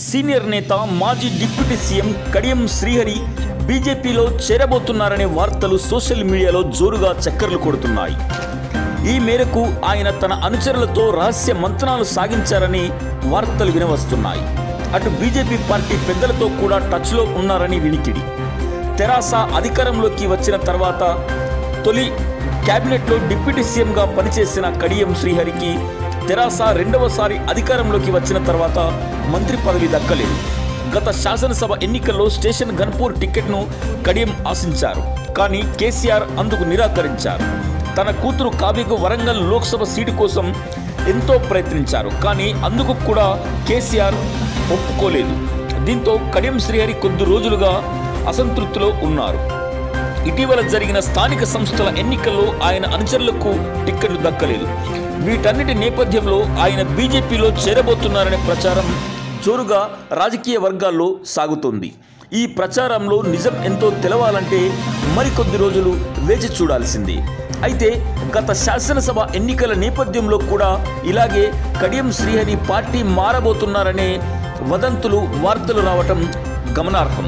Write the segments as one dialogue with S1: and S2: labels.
S1: senior నేత మాజీ deputy CM Kadiyam Srihari బీజేపీలో చేరబోతున్నారనే వార్తలు సోషల్ మీడియాలో జోరుగా చక్కర్లు కొడుతున్నాయి ఈ మేరకు ఆయన తన అనుచరులతో రహస్య మంత్రాలు సాగించారని వార్తలు వినవస్తున్నాయి అటు బీజేపీ పార్టీ పెద్దలతో కూడా టచ్లో ఉన్నారని వినికిడి తెరాస అధికారంలోకి వచ్చిన తర్వాత తొలి కేబినెట్లో డిప్యూటీ సీఎంగా పనిచేసిన కడియం శ్రీహరికి తెరాస రెండవసారి అధికారంలోకి వచ్చిన తర్వాత మంత్రి పదవి దక్కలేదు గత శాసనసభ ఎన్నికల్లో స్టేషన్ గన్పూర్ టికెట్ను కడియం ఆశించారు కానీ కేసీఆర్ అందుకు నిరాకరించారు తన కూతురు కావ్యకు వరంగల్ లోక్సభ సీటు కోసం ఎంతో ప్రయత్నించారు కానీ అందుకు కూడా కేసీఆర్ ఒప్పుకోలేదు దీంతో కడియం శ్రీహరి కొద్ది రోజులుగా అసంతృప్తిలో ఉన్నారు ఇటీవల జరిగిన స్థానిక సంస్థల ఎన్నికల్లో ఆయన అనుచరులకు టిక్కెట్లు దక్కలేదు వీటన్నిటి నేపథ్యంలో ఆయన బీజేపీలో చేరబోతున్నారనే ప్రచారం జోరుగా రాజకీయ వర్గాల్లో సాగుతోంది ఈ ప్రచారంలో నిజం ఎంతో తెలవాలంటే మరికొద్ది రోజులు వేచి చూడాల్సిందే అయితే గత శాసనసభ ఎన్నికల నేపథ్యంలో కూడా ఇలాగే కడియం శ్రీహరి పార్టీ మారబోతున్నారనే వదంతులు వార్తలు రావటం గమనార్హం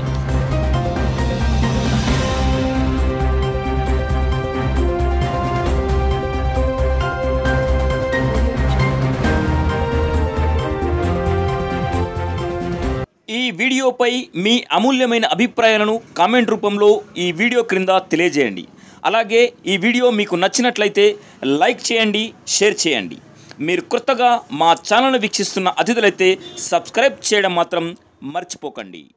S1: ఈ వీడియోపై మీ అమూల్యమైన అభిప్రాయాలను కామెంట్ రూపంలో ఈ వీడియో క్రింద తెలియజేయండి అలాగే ఈ వీడియో మీకు నచ్చినట్లయితే లైక్ చేయండి షేర్ చేయండి మీరు కొత్తగా మా ఛానల్ను వీక్షిస్తున్న అతిథులైతే సబ్స్క్రైబ్ చేయడం మాత్రం మర్చిపోకండి